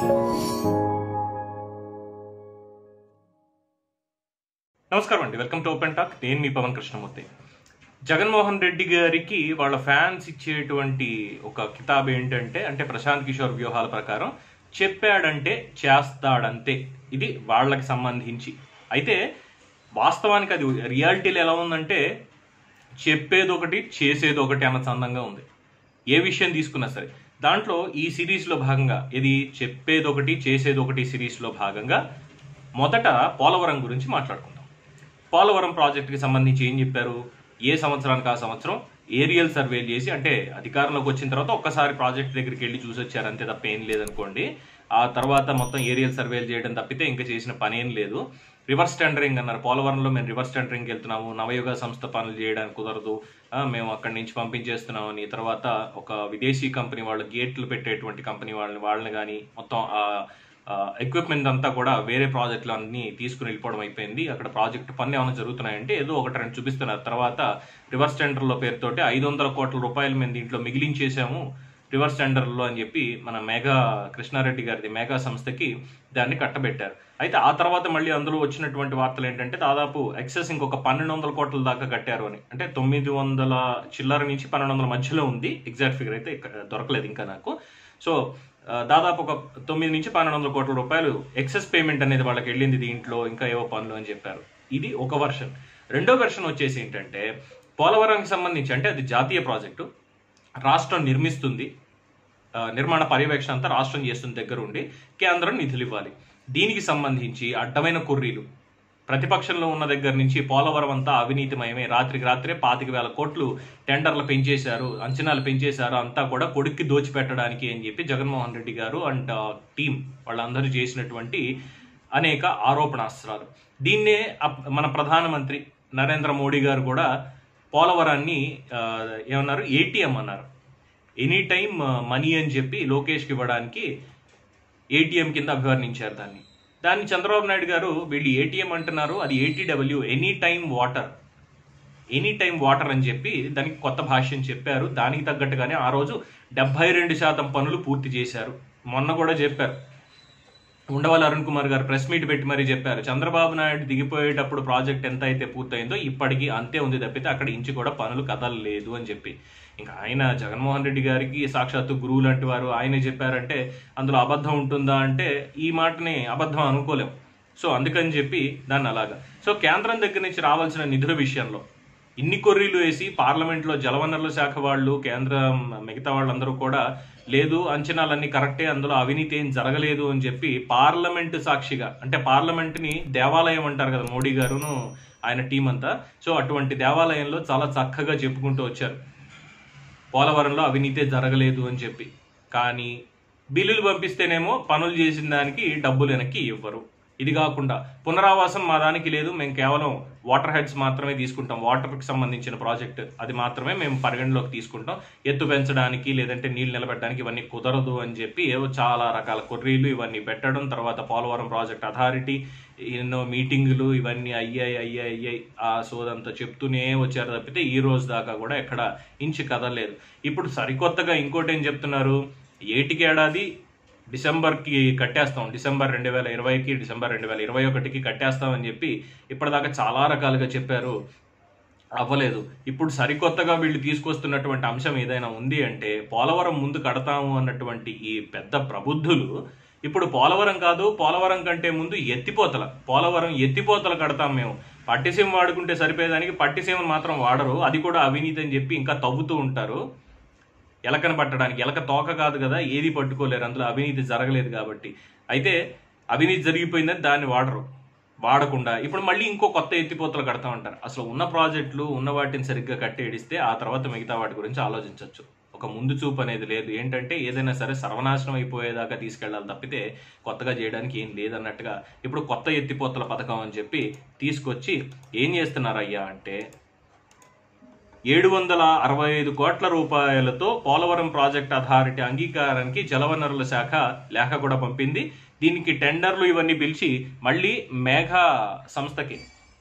నమస్కారం అండి welcome to open talk నేను మీ పవన్ కృష్ణమూర్తి జగన్మోహన్ రెడ్డి గారికి వాళ్ళ ఫ్యాన్స్ ఇచ్చేటువంటి ఒక కితాబ్ ఏంటంటే అంటే ప్రశాంత్ కిషోర్ వ్యూహాల ప్రకారం చెప్పాడంటే చేస్తాడంతే ఇది వాళ్ళకి సంబంధించి అయితే వాస్తవానికి అది రియాలిటీలో ఎలా ఉందంటే చెప్పేది ఒకటి చేసేది ఒకటి అన్న చందంగా ఉంది ఏ విషయం తీసుకున్నా సరే దాంట్లో ఈ సిరీస్లో భాగంగా ఇది చెప్పేది ఒకటి చేసేది ఒకటి సిరీస్లో భాగంగా మొదట పోలవరం గురించి మాట్లాడుకుందాం పోలవరం ప్రాజెక్టుకి సంబంధించి ఏం చెప్పారు ఏ సంవత్సరానికి ఆ సంవత్సరం ఏరియల్ సర్వేలు చేసి అంటే అధికారంలోకి వచ్చిన తర్వాత ఒక్కసారి ప్రాజెక్ట్ దగ్గరికి వెళ్ళి చూసి వచ్చారు అంతే తప్ప ఏం లేదనుకోండి ఆ తర్వాత మొత్తం ఏరియల్ సర్వేలు చేయడం తప్పితే ఇంకా చేసిన పని ఏం లేదు రివర్స్ టెండరింగ్ అన్నారు పోలవరంలో మేము రివర్స్ టెండరింగ్కి వెళ్తున్నాము నవయుగ సంస్థ పనులు చేయడానికి కుదరదు ఆ, మేము అక్కడి నుంచి పంపించేస్తున్నామని తర్వాత ఒక విదేశీ కంపెనీ వాళ్ళు గేట్లు పెట్టేటువంటి కంపెనీ వాళ్ళని వాళ్ళని కానీ మొత్తం ఆ ఎక్విప్మెంట్ అంతా కూడా వేరే ప్రాజెక్టులు అన్ని తీసుకుని వెళ్ళిపోవడం అయిపోయింది అక్కడ ప్రాజెక్ట్ పనులు ఏమైనా జరుగుతున్నాయంటే ఏదో ఒకటి రెండు చూపిస్తున్నారు తర్వాత రివర్స్ టెండర్ల పేరుతోటి ఐదు వందల కోట్ల రూపాయలు మేము దీంట్లో మిగిలించేసాము రివర్స్ టెండర్లో అని చెప్పి మన మేఘా కృష్ణారెడ్డి గారిది మేఘా సంస్థకి దాన్ని కట్టబెట్టారు అయితే ఆ తర్వాత మళ్ళీ అందులో వచ్చినటువంటి వార్తలు ఏంటంటే దాదాపు ఎక్సెస్ ఇంకొక పన్నెండు వందల కోట్ల దాకా కట్టారు అని అంటే తొమ్మిది వందల చిల్లర నుంచి పన్నెండు వందల మధ్యలో ఉంది ఎగ్జాక్ట్ ఫిగర్ అయితే ఇక్కడ దొరకలేదు ఇంకా నాకు సో ఆ, దాదాపు ఒక తొమ్మిది నుంచి పన్నెండు వందల కోట్ల రూపాయలు ఎక్సెస్ పేమెంట్ అనేది వాళ్ళకి వెళ్ళింది దీంట్లో ఇంకా ఏవో పనులు అని చెప్పారు ఇది ఒక వర్షన్ రెండో వెర్షన్ వచ్చేసి ఏంటంటే పోలవరానికి సంబంధించి అంటే అది జాతీయ ప్రాజెక్టు రాష్ట్రం నిర్మిస్తుంది ఆ, నిర్మాణ పర్యవేక్షణ అంతా రాష్ట్రం చేస్తున్న దగ్గర ఉండి కేంద్రం నిధులు ఇవ్వాలి దీనికి సంబంధించి అడ్డమైన కుర్రీలు ప్రతిపక్షంలో ఉన్న దగ్గర నుంచి పోలవరం అంతా అవినీతిమయమే రాత్రికి రాత్రే పాతిక వేల కోట్లు టెండర్లు పెంచేశారు అంచనాలు పెంచేశారు అంతా కూడా కొడుక్కి దోచిపెట్టడానికి అని చెప్పి జగన్మోహన్ రెడ్డి గారు అండ్ టీం వాళ్ళందరూ చేసినటువంటి అనేక ఆరోపణాస్త్రాలు దీన్నే అప్- మన ప్రధానమంత్రి నరేంద్ర మోడీ గారు కూడా పోలవరాన్ని ఆ, ఏమన్నారు ఏటీఎం అన్నారు ఎనీ టైం మనీ అని చెప్పి లోకేష్కి ఇవ్వడానికి ఏటీఎం కింద అభివర్ణించారు దాన్ని దాన్ని చంద్రబాబు నాయుడు గారు వీళ్ళు ఏటీఎం అంటున్నారు అది ATW any time water any time water అని చెప్పి దానికి కొత్త భాష్యం చెప్పారు దానికి తగ్గట్టుగానే ఆ రోజు డెబ్బై రెండు శాతం పనులు పూర్తి చేశారు మొన్న కూడా చెప్పారు ఉండవల్లి అరుణ్ కుమార్ గారు ప్రెస్ మీట్ పెట్టి మరీ చెప్పారు చంద్రబాబు నాయుడు దిగిపోయేటప్పుడు ప్రాజెక్ట్ ఎంత అయితే పూర్తయిందో ఇప్పటికీ అంతే ఉంది తప్పితే అక్కడ ఇంచి కూడా పనులు కదలలేదు అని చెప్పి ఇంకా ఆయన జగన్మోహన్ రెడ్డి గారికి సాక్షాత్తు గురువు లాంటి వారు ఆయనే చెప్పారంటే అందులో అబద్ధం ఉంటుందా అంటే ఈ మాటని అబద్ధం అనుకోలేం సో అందుకని చెప్పి దాన్ని అలాగా సో కేంద్రం దగ్గర నుంచి రావాల్సిన నిధుల విషయంలో ఇన్ని కొర్రీలు వేసి పార్లమెంట్లో జలవనరుల శాఖ వాళ్ళు కేంద్రం మిగతా వాళ్ళందరూ కూడా లేదు అంచనాలన్నీ కరెక్టే అందులో అవినీతి ఏం జరగలేదు అని చెప్పి పార్లమెంట్ సాక్షిగా అంటే పార్లమెంట్ని దేవాలయం అంటారు కదా మోడీ గారును ఆయన టీం అంతా సో అటువంటి దేవాలయంలో చాలా చక్కగా చెప్పుకుంటూ వచ్చారు పోలవరంలో అవినీతే జరగలేదు అని చెప్పి కానీ బిల్లులు పంపిస్తేనేమో పనులు చేసిన దానికి డబ్బులు వెనక్కి ఇవ్వరు ఇది కాకుండా పునరావాసం మా దానికి లేదు మేము కేవలం వాటర్ హెడ్స్ మాత్రమే తీసుకుంటాం వాటర్కి సంబంధించిన ప్రాజెక్ట్ అది మాత్రమే మేము పరిగణలోకి తీసుకుంటాం ఎత్తు పెంచడానికి లేదంటే నీళ్ళు నిలబెట్టడానికి ఇవన్నీ కుదరదు అని చెప్పి ఏవో చాలా రకాల కొర్రీలు ఇవన్నీ పెట్టడం తర్వాత పోలవరం ప్రాజెక్ట్ అథారిటీ ఎన్నో మీటింగులు ఇవన్నీ అయ్యాయి అయ్యాయి అయ్యాయి ఆ సోదంతా చెప్తూనే వచ్చారు తప్పితే ఈ రోజు దాకా కూడా ఎక్కడ ఇంచు కదలలేదు ఇప్పుడు సరికొత్తగా ఇంకోటి ఏం చెప్తున్నారు ఏటికి ఏడాది డిసెంబర్కి కట్టేస్తాం డిసెంబర్ రెండు వేల ఇరవైకి డిసెంబర్ రెండు వేల ఇరవై ఒకటికి కట్టేస్తామని చెప్పి ఇప్పటిదాకా చాలా రకాలుగా చెప్పారు అవ్వలేదు ఇప్పుడు సరికొత్తగా వీళ్ళు తీసుకొస్తున్నటువంటి అంశం ఏదైనా ఉంది అంటే పోలవరం ముందు కడతాము అన్నటువంటి ఈ పెద్ద ప్రబుద్ధులు ఇప్పుడు పోలవరం కాదు పోలవరం కంటే ముందు ఎత్తిపోతల పోలవరం ఎత్తిపోతల కడతాం మేము పట్టిసీమ వాడుకుంటే సరిపోయేదానికి పట్టిసీమను మాత్రం వాడరు అది కూడా అవినీతి అని చెప్పి ఇంకా తవ్వుతూ ఉంటారు ఎలకను పట్టడానికి ఎలక తోక కాదు కదా ఏది పట్టుకోలేరు అందులో అవినీతి జరగలేదు కాబట్టి అయితే అవినీతి జరిగిపోయిందని దాన్ని వాడరు వాడకుండా ఇప్పుడు మళ్ళీ ఇంకో కొత్త ఎత్తిపోతలు కడతా ఉంటారు అసలు ఉన్న ప్రాజెక్టులు ఉన్న వాటిని సరిగ్గా కట్టేడిస్తే ఆ తర్వాత మిగతా వాటి గురించి ఆలోచించవచ్చు ఒక ముందు చూపు అనేది లేదు ఏంటంటే ఏదైనా సరే సర్వనాశనం అయిపోయేదాకా తీసుకెళ్ళాలి తప్పితే కొత్తగా చేయడానికి ఏం లేదన్నట్టుగా ఇప్పుడు కొత్త ఎత్తిపోతల పథకం అని చెప్పి తీసుకొచ్చి ఏం చేస్తున్నారు అయ్యా అంటే ఏడు వందల అరవై ఐదు కోట్ల రూపాయలతో పోలవరం ప్రాజెక్ట్ అథారిటీ అంగీకారానికి జలవనరుల శాఖ లేఖ కూడా పంపింది దీనికి టెండర్లు ఇవన్నీ పిలిచి మళ్ళీ మేఘా సంస్థకి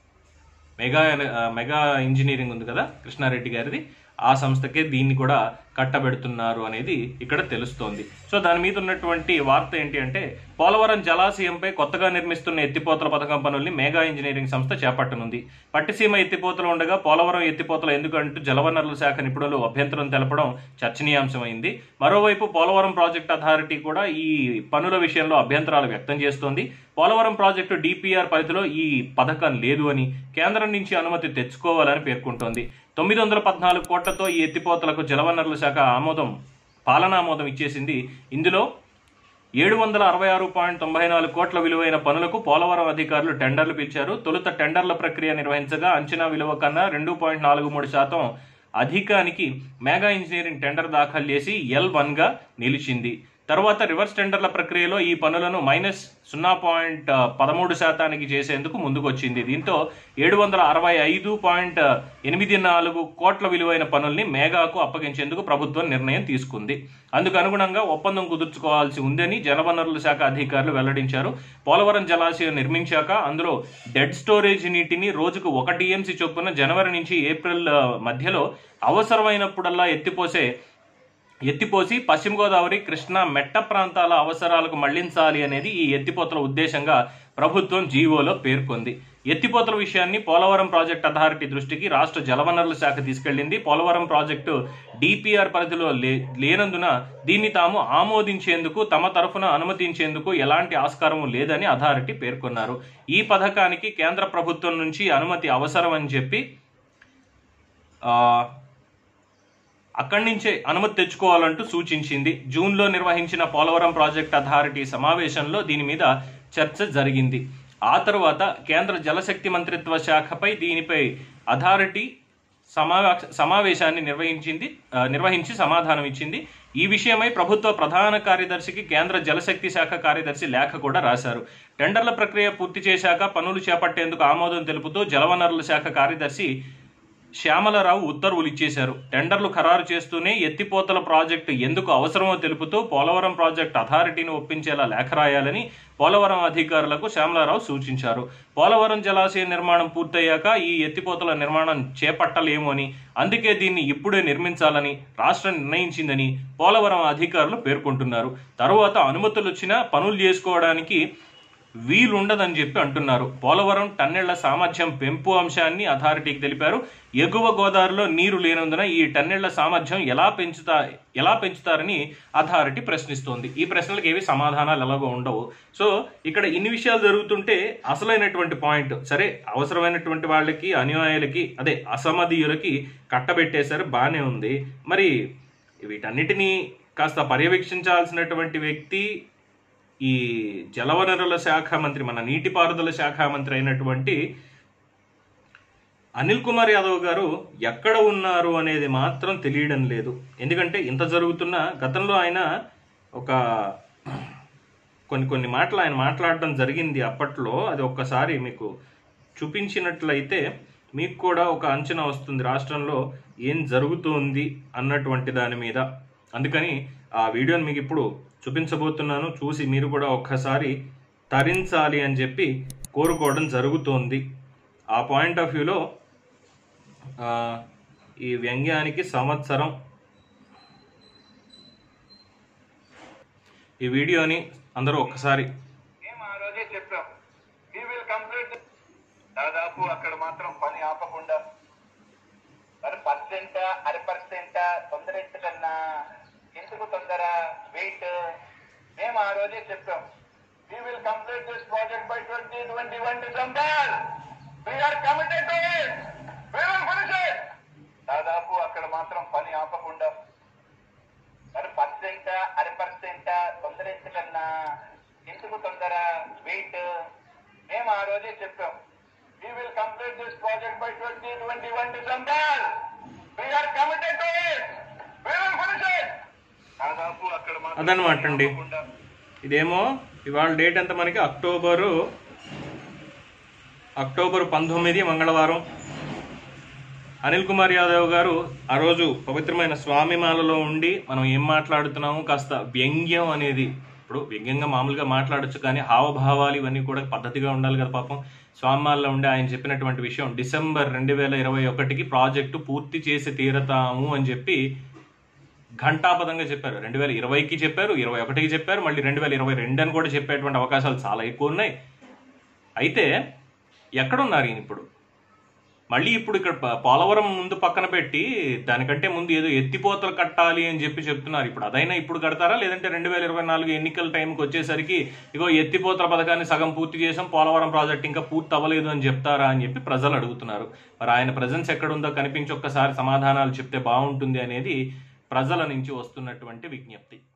మెగా ఆ, మెగా ఇంజనీరింగ్ ఉంది కదా కృష్ణారెడ్డి గారిది ఆ సంస్థకే దీన్ని కూడా కట్టబెడుతున్నారు అనేది ఇక్కడ తెలుస్తోంది సో దాని మీద ఉన్నటువంటి వార్త ఏంటి అంటే పోలవరం జలాశయంపై కొత్తగా నిర్మిస్తున్న ఎత్తిపోతల పథకం పనుల్ని మేఘా ఇంజనీరింగ్ సంస్థ చేపట్టనుంది పట్టిసీమ ఎత్తిపోతలు ఉండగా పోలవరం ఎత్తిపోతలు ఎందుకంటూ జలవనరుల శాఖ నిపుణులు అభ్యంతరం తెలపడం చర్చనీయాంశమైంది మరోవైపు పోలవరం ప్రాజెక్ట్ అథారిటీ కూడా ఈ పనుల విషయంలో అభ్యంతరాలు వ్యక్తం చేస్తోంది పోలవరం ప్రాజెక్టు డిపిఆర్ పరిధిలో ఈ పథకం లేదు అని కేంద్రం నుంచి అనుమతి తెచ్చుకోవాలని పేర్కొంటోంది తొమ్మిది వందల పద్నాలుగు కోట్లతో ఈ ఎత్తిపోతలకు జలవనరుల శాఖ ఆమోదం పాలనామోదం ఇచ్చేసింది ఇందులో ఏడు వందల అరవై ఆరు పాయింట్ తొంభై నాలుగు కోట్ల విలువైన పనులకు పోలవరం అధికారులు టెండర్లు పిలిచారు తొలుత టెండర్ల ప్రక్రియ నిర్వహించగా అంచనా విలువ కన్నా రెండు పాయింట్ నాలుగు మూడు శాతం అధికానికి మెగా ఇంజనీరింగ్ టెండర్ దాఖలు చేసి ఎల్ వన్గా నిలిచింది తర్వాత రివర్స్ టెండర్ల ప్రక్రియలో ఈ పనులను మైనస్ సున్నా పాయింట్ పదమూడు శాతానికి చేసేందుకు ముందుకొచ్చింది దీంతో ఏడు వందల అరవై ఐదు పాయింట్ ఎనిమిది నాలుగు కోట్ల విలువైన పనుల్ని మేఘాకు అప్పగించేందుకు ప్రభుత్వం నిర్ణయం తీసుకుంది అందుకు అనుగుణంగా ఒప్పందం కుదుర్చుకోవాల్సి ఉందని జలవనరుల శాఖ అధికారులు వెల్లడించారు పోలవరం జలాశయం నిర్మించాక అందులో డెడ్ స్టోరేజ్ నీటిని రోజుకు ఒక టీఎంసీ చొప్పున జనవరి నుంచి ఏప్రిల్ ఆ, మధ్యలో అవసరమైనప్పుడల్లా ఎత్తిపోసే ఎత్తిపోసి పశ్చిమ గోదావరి కృష్ణా మెట్ట ప్రాంతాల అవసరాలకు మళ్లించాలి అనేది ఈ ఎత్తిపోతల ఉద్దేశంగా ప్రభుత్వం జీవోలో పేర్కొంది ఎత్తిపోతల విషయాన్ని పోలవరం ప్రాజెక్ట్ అథారిటీ దృష్టికి రాష్ట్ర జలవనరుల శాఖ తీసుకెళ్లింది పోలవరం ప్రాజెక్టు డిపిఆర్ పరిధిలో లే- లేనందున దీన్ని తాము ఆమోదించేందుకు తమ తరఫున అనుమతించేందుకు ఎలాంటి ఆస్కారం లేదని అథారిటీ పేర్కొన్నారు ఈ పథకానికి కేంద్ర ప్రభుత్వం నుంచి అనుమతి అవసరం అని చెప్పి ఆ, అక్కడి నుంచే అనుమతి తెచ్చుకోవాలంటూ సూచించింది జూన్లో నిర్వహించిన పోలవరం ప్రాజెక్ట్ అథారిటీ సమావేశంలో దీని మీద చర్చ జరిగింది ఆ తర్వాత కేంద్ర జలశక్తి మంత్రిత్వ శాఖపై దీనిపై అథారిటీ సమా సమావేశాన్ని నిర్వహించింది ఆ, నిర్వహించి సమాధానం ఇచ్చింది ఈ విషయమై ప్రభుత్వ ప్రధాన కార్యదర్శికి కేంద్ర జలశక్తి శాఖ కార్యదర్శి లేఖ కూడా రాశారు టెండర్ల ప్రక్రియ పూర్తి చేశాక పనులు చేపట్టేందుకు ఆమోదం తెలుపుతూ జలవనరుల శాఖ కార్యదర్శి శ్యామలరావు ఉత్తర్వులు ఇచ్చేశారు టెండర్లు ఖరారు చేస్తూనే ఎత్తిపోతల ప్రాజెక్టు ఎందుకు అవసరమో తెలుపుతూ పోలవరం ప్రాజెక్ట్ అథారిటీని ఒప్పించేలా లేఖ రాయాలని పోలవరం అధికారులకు శ్యామలారావు సూచించారు పోలవరం జలాశయ నిర్మాణం పూర్తయ్యాక ఈ ఎత్తిపోతల నిర్మాణం చేపట్టలేము అని అందుకే దీన్ని ఇప్పుడే నిర్మించాలని రాష్ట్రం నిర్ణయించిందని పోలవరం అధికారులు పేర్కొంటున్నారు తరువాత అనుమతులు వచ్చినా పనులు చేసుకోవడానికి వీలుండదని చెప్పి అంటున్నారు పోలవరం టన్నెళ్ల సామర్థ్యం పెంపు అంశాన్ని అథారిటీకి తెలిపారు ఎగువ గోదావరిలో నీరు లేనందున ఈ టన్నెళ్ల సామర్థ్యం ఎలా పెంచుతా ఎలా పెంచుతారని అథారిటీ ప్రశ్నిస్తోంది ఈ ప్రశ్నలకు ఏవి సమాధానాలు ఎలాగో ఉండవు సో ఇక్కడ ఇన్ని విషయాలు జరుగుతుంటే అసలైనటువంటి పాయింట్ సరే అవసరమైనటువంటి వాళ్ళకి అన్యాయులకి అదే అసమధీయులకి కట్టబెట్టేశారు బాగానే ఉంది మరి వీటన్నిటినీ కాస్త పర్యవేక్షించాల్సినటువంటి వ్యక్తి ఈ జలవనరుల శాఖ మంత్రి మన నీటిపారుదల శాఖ మంత్రి అయినటువంటి అనిల్ కుమార్ యాదవ్ గారు ఎక్కడ ఉన్నారు అనేది మాత్రం తెలియడం లేదు ఎందుకంటే ఇంత జరుగుతున్న గతంలో ఆయన ఒక కొన్ని కొన్ని మాటలు ఆయన మాట్లాడడం జరిగింది అప్పట్లో అది ఒక్కసారి మీకు చూపించినట్లయితే మీకు కూడా ఒక అంచనా వస్తుంది రాష్ట్రంలో ఏం జరుగుతుంది అన్నటువంటి దాని మీద అందుకని ఆ వీడియోని మీకు ఇప్పుడు చూపించబోతున్నాను చూసి మీరు కూడా ఒక్కసారి తరించాలి అని చెప్పి కోరుకోవడం జరుగుతోంది ఆ పాయింట్ ఆఫ్ వ్యూలో ఆ, ఈ వ్యంగ్యానికి సంవత్సరం ఈ వీడియోని అందరూ ఒక్కసారి మేము ఆ రోజే చెప్పాం వీ విల్ కంప్లీట్ దాదాపు అక్కడ మాత్రం పని ఆపకుండా మరి పర్సెంట్ అర పర్సెంట్ తొందర ఎత్తుకన్నా ఎందుకు తొందర వెయిట్ మేము ఆ రోజే చెప్పాం we will complete this project by twenty twenty one December we are committed to it we will finish it దాదాపు అక్కడ మాత్రం పని ఆపకుండా మరి పర్సెంట్ అర పర్సెంట్ తొందర ఎత్తుకన్నా ఎందుకు తొందర వెయిట్ మేము ఆ రోజే చెప్పాం we will complete this project by twenty twenty one December we are committed to it we will finish it దాదాపు అక్కడ మాత్రం అదనమాట పని అండి. ఆపకుండా ఇదేమో ఇవాళ డేట్ ఎంత మనకి అక్టోబరు అక్టోబర్ పంతొమ్మిది మంగళవారం అనిల్ కుమార్ యాదవ్ గారు ఆ రోజు పవిత్రమైన స్వామిమాలలో ఉండి మనం ఏం మాట్లాడుతున్నాము కాస్త వ్యంగ్యం అనేది ఇప్పుడు వ్యంగ్యంగా మామూలుగా మాట్లాడొచ్చు కానీ హావభావాలు ఇవన్నీ కూడా పద్ధతిగా ఉండాలి కదా పాపం స్వామిమాలలో ఉండి ఆయన చెప్పినటువంటి విషయం డిసెంబర్ రెండు వేల ఇరవై ఒకటికి ప్రాజెక్టు పూర్తి చేసి తీరతాము అని చెప్పి ఘంటాపదంగా చెప్పారు రెండు వేల ఇరవైకి చెప్పారు ఇరవై ఒకటికి చెప్పారు మళ్ళీ రెండు వేల ఇరవై రెండు అని కూడా చెప్పేటువంటి అవకాశాలు చాలా ఎక్కువ ఉన్నాయి అయితే ఎక్కడున్నారు ఈయన ఇప్పుడు మళ్ళీ ఇప్పుడు ఇక్కడ ప- పోలవరం ముందు పక్కన పెట్టి దానికంటే ముందు ఏదో ఎత్తిపోతలు కట్టాలి అని చెప్పి చెప్తున్నారు ఇప్పుడు అదైనా ఇప్పుడు కడతారా లేదంటే రెండు వేల ఇరవై నాలుగు ఎన్నికల టైంకి వచ్చేసరికి ఇగో ఎత్తిపోతల పథకాన్ని సగం పూర్తి చేసాం పోలవరం ప్రాజెక్ట్ ఇంకా పూర్తి అవ్వలేదు అని చెప్తారా అని చెప్పి ప్రజలు అడుగుతున్నారు మరి ఆయన ప్రజెన్స్ ఎక్కడుందో కనిపించి ఒక్కసారి సమాధానాలు చెప్తే బాగుంటుంది అనేది ప్రజల నుంచి వస్తున్నటువంటి విజ్ఞప్తి